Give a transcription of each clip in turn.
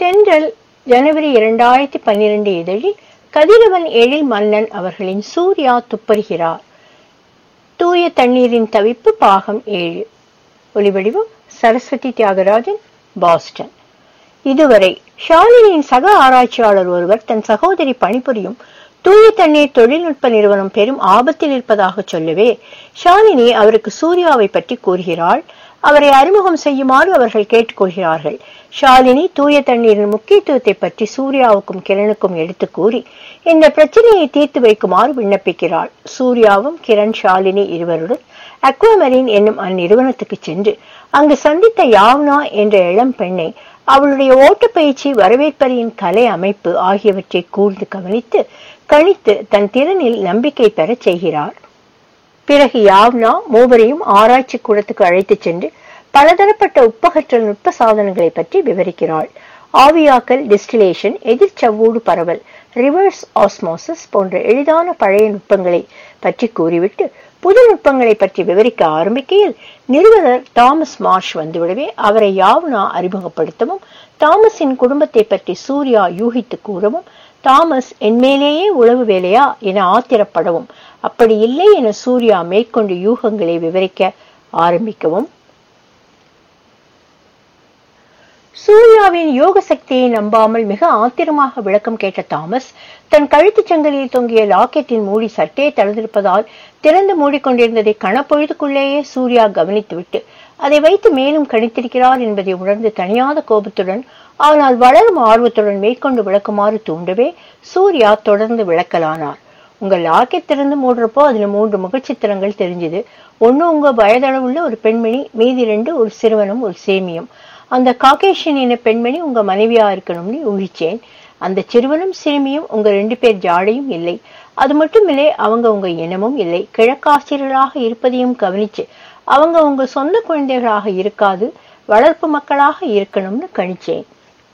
தென்றல் ஜனவரி இரண்டாயிரத்தி பன்னிரண்டு இதழில் கதிரவன் எழில் மன்னன் அவர்களின் சூர்யா துப்பறிகிறார் தூய தண்ணீரின் தவிப்பு பாகம் ஏழு ஒலிவடிவம் சரஸ்வதி தியாகராஜன் பாஸ்டன் இதுவரை ஷாலினியின் சக ஆராய்ச்சியாளர் ஒருவர் தன் சகோதரி பணிபுரியும் தூய தண்ணீர் தொழில்நுட்ப நிறுவனம் பெரும் ஆபத்தில் இருப்பதாக சொல்லவே ஷாலினி அவருக்கு சூர்யாவை பற்றி கூறுகிறாள் அவரை அறிமுகம் செய்யுமாறு அவர்கள் கேட்டுக்கொள்கிறார்கள் ஷாலினி தூய தண்ணீரின் முக்கியத்துவத்தை பற்றி சூர்யாவுக்கும் கிரணுக்கும் எடுத்து கூறி இந்த பிரச்சனையை தீர்த்து வைக்குமாறு விண்ணப்பிக்கிறாள் சூர்யாவும் கிரண் ஷாலினி இருவருடன் அக்வாமரின் என்னும் அந்நிறுவனத்துக்கு சென்று அங்கு சந்தித்த யாவ்னா என்ற இளம் பெண்ணை அவளுடைய ஓட்டப்பயிற்சி வரவேற்பறையின் கலை அமைப்பு ஆகியவற்றை கூர்ந்து கவனித்து கணித்து தன் திறனில் நம்பிக்கை பெறச் செய்கிறார் பிறகு யாவ்னா மூவரையும் ஆராய்ச்சி கூடத்துக்கு அழைத்துச் சென்று பலதரப்பட்ட உப்பகற்றல் நுட்ப சாதனங்களை பற்றி விவரிக்கிறாள் ஆவியாக்கல் டிஸ்டிலேஷன் எதிர்ச்சவ்வூடு பரவல் ரிவர்ஸ் ஆஸ்மோசிஸ் போன்ற எளிதான பழைய நுட்பங்களை பற்றி கூறிவிட்டு புது நுட்பங்களை பற்றி விவரிக்க ஆரம்பிக்கையில் நிறுவனர் தாமஸ் மார்ஷ் வந்துவிடவே அவரை யாவ்னா அறிமுகப்படுத்தவும் தாமஸின் குடும்பத்தை பற்றி சூர்யா யூகித்து கூறவும் தாமஸ் என்மேலேயே உளவு வேலையா என ஆத்திரப்படவும் அப்படி இல்லை என சூர்யா மேற்கொண்டு யூகங்களை விவரிக்க ஆரம்பிக்கவும் சூர்யாவின் யோக சக்தியை நம்பாமல் மிக ஆத்திரமாக விளக்கம் கேட்ட தாமஸ் தன் கழுத்துச் சங்கிலியில் தொங்கிய லாக்கெட்டின் மூடி சற்றே தளர்ந்திருப்பதால் திறந்து மூடிக்கொண்டிருந்ததை கணப்பொழுதுக்குள்ளேயே சூர்யா கவனித்துவிட்டு அதை வைத்து மேலும் கணித்திருக்கிறார் என்பதை உணர்ந்து தனியாத கோபத்துடன் ஆனால் வளரும் ஆர்வத்துடன் மேற்கொண்டு விளக்குமாறு தூண்டவே சூர்யா தொடர்ந்து விளக்கலானார் உங்க லாக்கெட் திறந்து மூடுறப்போ அதுல மூன்று முகச்சித்திரங்கள் தெரிஞ்சுது ஒண்ணு உங்க வயதளவுள்ள ஒரு பெண்மணி மீதி ரெண்டு ஒரு சிறுவனும் ஒரு சேமியும் அந்த காகேஷியன் இன பெண்மணி உங்க மனைவியா இருக்கணும்னு ஊகிச்சேன் அந்த சிறுவனும் சிறுமியும் உங்க ரெண்டு பேர் ஜாடையும் இல்லை அது மட்டும் இல்லை அவங்க உங்க இனமும் இல்லை கிழக்காசிரியர்களாக இருப்பதையும் கவனிச்சு அவங்க உங்க சொந்த குழந்தைகளாக இருக்காது வளர்ப்பு மக்களாக இருக்கணும்னு கணிச்சேன்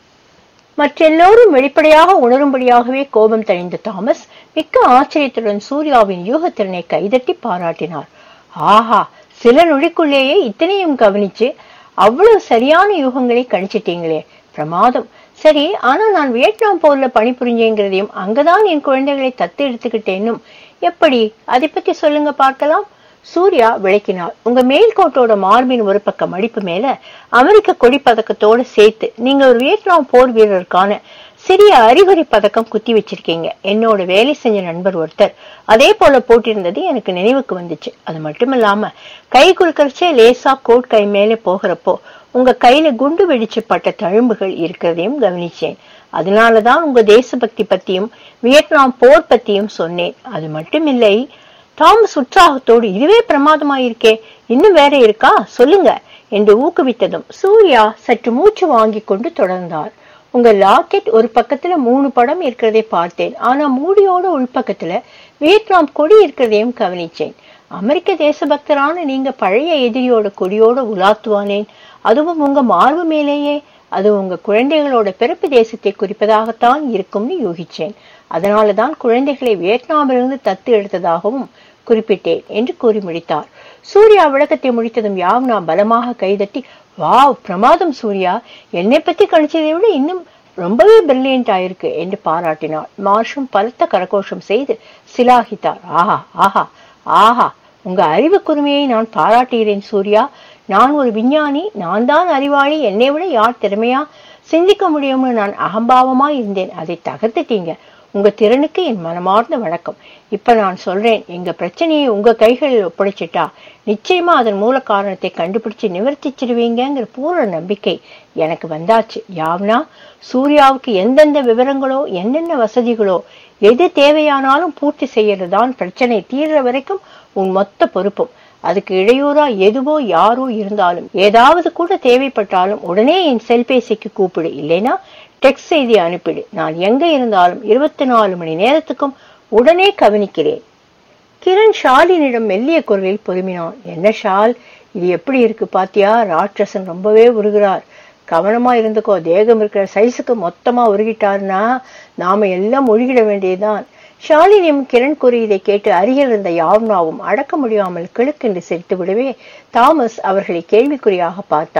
மற்றெல்லோரும் வெளிப்படையாக உணரும்படியாகவே கோபம் தணிந்த தாமஸ் மிக்க ஆச்சரியத்துடன் சூர்யாவின் யூகத்திறனை கைதட்டி பாராட்டினார் ஆஹா சில நொடிக்குள்ளேயே இத்தனையும் கவனிச்சு அவ்வளவு சரியான யூகங்களை கணிச்சிட்டீங்களே பிரமாதம் சரி ஆனா நான் வியட்நாம் போர்ல பணிபுரிஞ்சேங்கிறதையும் அங்கதான் என் குழந்தைகளை தத்து எடுத்துக்கிட்டேனும் எப்படி அதை பத்தி சொல்லுங்க பார்க்கலாம் சூர்யா விளக்கினார் உங்க மேல்கோட்டோட மார்பின் ஒரு பக்க மடிப்பு மேல அமெரிக்க கொடி பதக்கத்தோட சேர்த்து நீங்க ஒரு வியட்நாம் போர் வீரருக்கான சிறிய அறிகுறி பதக்கம் குத்தி வச்சிருக்கீங்க என்னோட வேலை செஞ்ச நண்பர் ஒருத்தர் அதே போல போட்டிருந்தது எனக்கு நினைவுக்கு வந்துச்சு அது மட்டும் இல்லாம கை குலுக்கறச்சே லேசா கோட் கை மேலே போகிறப்போ உங்க கையில குண்டு வெடிச்சு பட்ட தழும்புகள் இருக்கிறதையும் கவனிச்சேன் அதனாலதான் உங்க தேசபக்தி பத்தியும் வியட்நாம் போர் பத்தியும் சொன்னேன் அது மட்டும் இல்லை தாமஸ் உற்சாகத்தோடு இதுவே பிரமாதமாயிருக்கே இன்னும் வேற இருக்கா சொல்லுங்க என்று ஊக்குவித்ததும் சூர்யா சற்று மூச்சு வாங்கி கொண்டு தொடர்ந்தார் உங்க லாக்கெட் ஒரு பக்கத்துல மூணு படம் இருக்கிறதை பார்த்தேன் ஆனா மூடியோட உள்பக்கத்துல வியட்நாம் கொடி இருக்கிறதையும் கவனிச்சேன் அமெரிக்க தேசபக்தரான நீங்க பழைய எதிரியோட கொடியோட உலாத்துவானேன் அதுவும் உங்க மார்பு மேலேயே அது உங்க குழந்தைகளோட பிறப்பு தேசத்தை குறிப்பதாகத்தான் இருக்கும்னு யூகிச்சேன் அதனாலதான் குழந்தைகளை வியட்நாமிலிருந்து தத்து எடுத்ததாகவும் குறிப்பிட்டேன் என்று கூறி முடித்தார் சூர்யா விளக்கத்தை முடித்ததும் யாவ்னா பலமாக கைதட்டி வாவ் பிரமாதம் சூர்யா என்னை பத்தி கணிச்சதை விட இன்னும் ரொம்பவே பிரில்லியன்ட் ஆயிருக்கு என்று பாராட்டினார் மார்ஷும் பலத்த கரகோஷம் செய்து சிலாகித்தார் ஆஹா ஆஹா ஆஹா உங்க அறிவு குறுமையை நான் பாராட்டுகிறேன் சூர்யா நான் ஒரு விஞ்ஞானி நான் தான் அறிவாளி என்னை விட யார் திறமையா சிந்திக்க முடியும்னு நான் அகம்பாவமா இருந்தேன் அதை தகர்த்துட்டீங்க உங்க திறனுக்கு என் மனமார்ந்த வணக்கம் இப்ப நான் சொல்றேன் எங்க பிரச்சனையை உங்க கைகளில் ஒப்படைச்சிட்டா நிச்சயமா அதன் மூல காரணத்தை கண்டுபிடிச்சு நிவர்த்திச்சிடுவீங்கிற பூர்ண நம்பிக்கை எனக்கு வந்தாச்சு யாவ்னா சூர்யாவுக்கு எந்தெந்த விவரங்களோ என்னென்ன வசதிகளோ எது தேவையானாலும் பூர்த்தி செய்யறதுதான் பிரச்சனை தீர்ற வரைக்கும் உன் மொத்த பொறுப்பும் அதுக்கு இடையூறா எதுவோ யாரோ இருந்தாலும் ஏதாவது கூட தேவைப்பட்டாலும் உடனே என் செல்பேசிக்கு கூப்பிடு இல்லைனா டெக்ஸ்ட் செய்தி அனுப்பிடு நான் எங்க இருந்தாலும் இருபத்தி நாலு மணி நேரத்துக்கும் உடனே கவனிக்கிறேன் கிரண் ஷாலினிடம் மெல்லிய குரலில் பொறுமினான் என்ன ஷால் இது எப்படி இருக்கு பாத்தியா ராட்சசன் ரொம்பவே உருகிறார் கவனமா இருந்துக்கோ தேகம் இருக்கிற சைஸுக்கு மொத்தமா உருகிட்டாருன்னா நாம எல்லாம் ஒழுகிட வேண்டியதுதான் ஷாலினியும் கிரண் கூறியதை கேட்டு அருகில் இருந்த யாவ்னாவும் அடக்க முடியாமல் கிழுக்கென்று சிரித்து விடவே தாமஸ் அவர்களை கேள்விக்குறியாக பார்த்தார்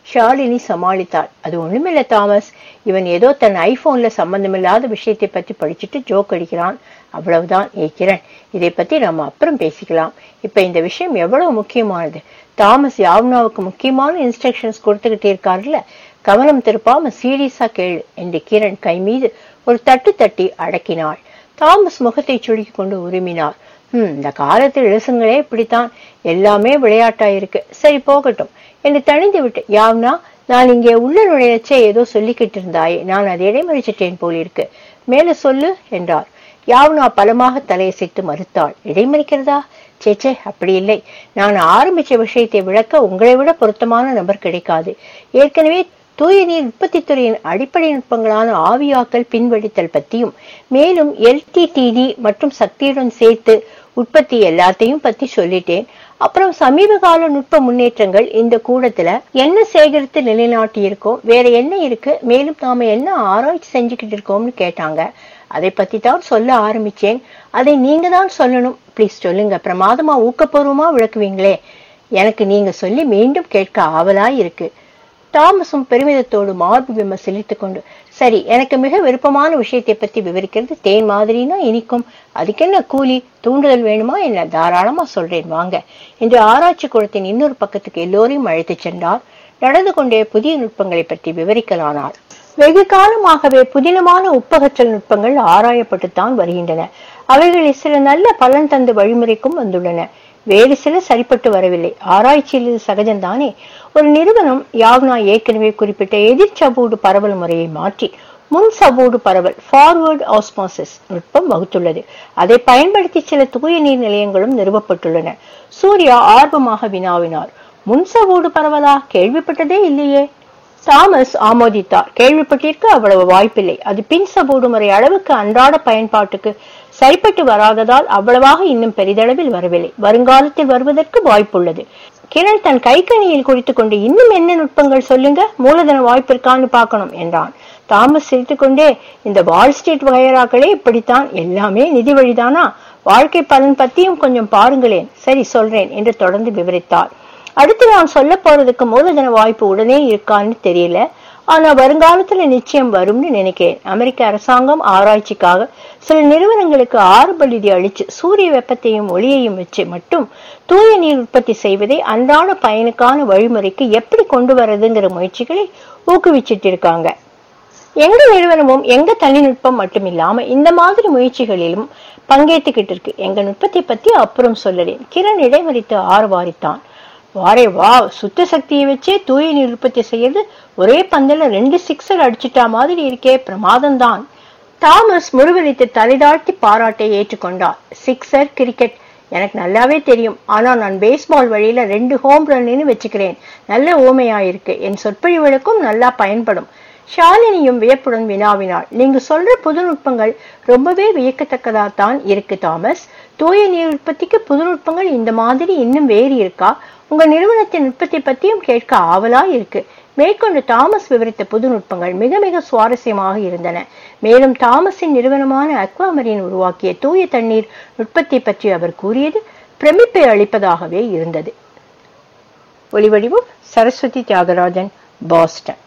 ஷாலினி சமாளித்தாள் அது ஒண்ணுமில்ல தாமஸ் இவன் ஏதோ தன் ஐபோன்ல சம்பந்தமில்லாத விஷயத்தை பத்தி படிச்சுட்டு ஜோக் அடிக்கிறான் அவ்வளவுதான் ஏ கிரண் இதை பத்தி நம்ம அப்புறம் பேசிக்கலாம் இப்ப இந்த விஷயம் எவ்வளவு முக்கியமானது தாமஸ் யாவ்னாவுக்கு முக்கியமான இன்ஸ்ட்ரக்ஷன்ஸ் கொடுத்துக்கிட்டே இருக்காருல்ல கவனம் திருப்பாம சீரியஸா கேளு என்று கிரண் கை மீது ஒரு தட்டு தட்டி அடக்கினாள் தாமஸ் முகத்தை சுருக்கி கொண்டு உருமினார் ஹம் இந்த காலத்து இழுசுங்களே இப்படித்தான் எல்லாமே விளையாட்டா இருக்கு சரி போகட்டும் என்று தணிந்து விட்டு யாவ்னா நான் இங்கே உள்ள நுழையச்சே ஏதோ சொல்லிக்கிட்டு இருந்தாயே நான் அதை இடைமறிச்சிட்டேன் போலிருக்கு மேல சொல்லு என்றார் யாவ்னா பலமாக தலையசைத்து மறுத்தாள் இடைமறிக்கிறதா சேச்சே அப்படி இல்லை நான் ஆரம்பிச்ச விஷயத்தை விளக்க உங்களை விட பொருத்தமான நபர் கிடைக்காது ஏற்கனவே தூய நீர் உற்பத்தி துறையின் அடிப்படை நுட்பங்களான ஆவியாக்கல் பின்வடித்தல் பத்தியும் மேலும் எல்டிடிடி மற்றும் சக்தியுடன் சேர்த்து உற்பத்தி எல்லாத்தையும் பத்தி சொல்லிட்டேன் அப்புறம் சமீப கால நுட்ப முன்னேற்றங்கள் இந்த கூடத்துல என்ன சேகரித்து நிலைநாட்டி இருக்கோம் வேற என்ன இருக்கு மேலும் நாம என்ன ஆராய்ச்சி செஞ்சுக்கிட்டு இருக்கோம்னு கேட்டாங்க அதை பத்தி தான் சொல்ல ஆரம்பிச்சேன் அதை நீங்க தான் சொல்லணும் ப்ளீஸ் சொல்லுங்க பிரமாதமா ஊக்கப்பூர்வமா விளக்குவீங்களே எனக்கு நீங்க சொல்லி மீண்டும் கேட்க ஆவலா இருக்கு தாமஸும் பெருமிதத்தோடு மார்பு விம்ம சிலித்துக் கொண்டு சரி எனக்கு மிக விருப்பமான விஷயத்தை பத்தி விவரிக்கிறது தேன் மாதிரினா இனிக்கும் அதுக்கு என்ன கூலி தூண்டுதல் வேணுமா என்ன தாராளமா சொல்றேன் வாங்க என்று ஆராய்ச்சி குளத்தின் இன்னொரு பக்கத்துக்கு எல்லோரையும் அழைத்துச் சென்றார் நடந்து கொண்டே புதிய நுட்பங்களை பற்றி விவரிக்கலானார் வெகு காலமாகவே புதினமான உப்பகற்றல் நுட்பங்கள் ஆராயப்பட்டுத்தான் வருகின்றன அவைகளில் சில நல்ல பலன் தந்து வழிமுறைக்கும் வந்துள்ளன வேறு சில சரிப்பட்டு வரவில்லை ஆராய்ச்சியில் இது சகஜம்தானே ஒரு நிறுவனம் யாவ்னா ஏற்கனவே குறிப்பிட்ட எதிர் சபூடு பரவல் முறையை மாற்றி முன் சபூடு பரவல் ஃபார்வர்டு ஆஸ்மாசிஸ் நுட்பம் வகுத்துள்ளது அதை பயன்படுத்தி சில தூய நீர் நிலையங்களும் நிறுவப்பட்டுள்ளன சூர்யா ஆர்வமாக வினாவினார் முன் சபூடு பரவலா கேள்விப்பட்டதே இல்லையே தாமஸ் ஆமோதித்தார் கேள்விப்பட்டிருக்க அவ்வளவு வாய்ப்பில்லை அது பின் சபூடு முறை அளவுக்கு அன்றாட பயன்பாட்டுக்கு சரிப்பட்டு வராததால் அவ்வளவாக இன்னும் பெரிதளவில் வரவில்லை வருங்காலத்தில் வருவதற்கு வாய்ப்புள்ளது கிரண் தன் கைக்கணியில் குறித்துக் கொண்டு இன்னும் என்ன நுட்பங்கள் சொல்லுங்க மூலதன வாய்ப்பிற்கான்னு பார்க்கணும் என்றான் தாமஸ் சிரித்துக்கொண்டே இந்த வால் ஸ்ட்ரீட் வகையராக்களே இப்படித்தான் எல்லாமே நிதி வழிதானா வாழ்க்கை பலன் பத்தியும் கொஞ்சம் பாருங்களேன் சரி சொல்றேன் என்று தொடர்ந்து விவரித்தார் அடுத்து நான் சொல்ல போறதுக்கு மூலதன வாய்ப்பு உடனே இருக்கான்னு தெரியல ஆனா வருங்காலத்துல நிச்சயம் வரும்னு நினைக்கிறேன் அமெரிக்க அரசாங்கம் ஆராய்ச்சிக்காக சில நிறுவனங்களுக்கு ஆறுபல் நிதி அளிச்சு சூரிய வெப்பத்தையும் ஒளியையும் வச்சு மட்டும் தூய நீர் உற்பத்தி செய்வதை அன்றாட பயனுக்கான வழிமுறைக்கு எப்படி கொண்டு வரதுங்கிற முயற்சிகளை ஊக்குவிச்சிட்டு இருக்காங்க எங்க நிறுவனமும் எங்க தொழில்நுட்பம் மட்டும் இல்லாம இந்த மாதிரி முயற்சிகளிலும் பங்கேற்றுக்கிட்டு இருக்கு எங்க நுட்பத்தை பத்தி அப்புறம் சொல்லலேன் கிரண் இடைமறித்து ஆர்வாரித்தான் வாரே வா சுத்த சக்தியை வச்சே தூய நீர் உற்பத்தி செய்யறது ஒரே பந்தல ரெண்டு சிக்ஸர் அடிச்சிட்டா மாதிரி இருக்கே பிரமாதம் தான் தாமஸ் முருவலித்து தலைதாழ்த்தி பாராட்டை ஏற்றுக்கொண்டார் சிக்ஸர் கிரிக்கெட் எனக்கு நல்லாவே தெரியும் ஆனா நான் பேஸ்பால் வழியில ரெண்டு ஹோம் ரன்னு வச்சுக்கிறேன் நல்ல ஓமையாயிருக்கு என் சொற்பொழிவுகளுக்கும் நல்லா பயன்படும் ஷாலினியும் வியப்புடன் வினாவினாள் நீங்க சொல்ற புது நுட்பங்கள் ரொம்பவே வியக்கத்தக்கதா தான் இருக்கு தாமஸ் தூய நீர் உற்பத்திக்கு புது நுட்பங்கள் இந்த மாதிரி இன்னும் வேறு இருக்கா உங்க நிறுவனத்தின் நுட்பத்தை பத்தியும் கேட்க ஆவலா இருக்கு மேற்கொண்டு தாமஸ் விவரித்த புது நுட்பங்கள் மிக மிக சுவாரஸ்யமாக இருந்தன மேலும் தாமஸின் நிறுவனமான அக்வாமரின் உருவாக்கிய தூய தண்ணீர் நுட்பத்தை பற்றி அவர் கூறியது பிரமிப்பை அளிப்பதாகவே இருந்தது ஒளிவடிவம் சரஸ்வதி தியாகராஜன் பாஸ்டன்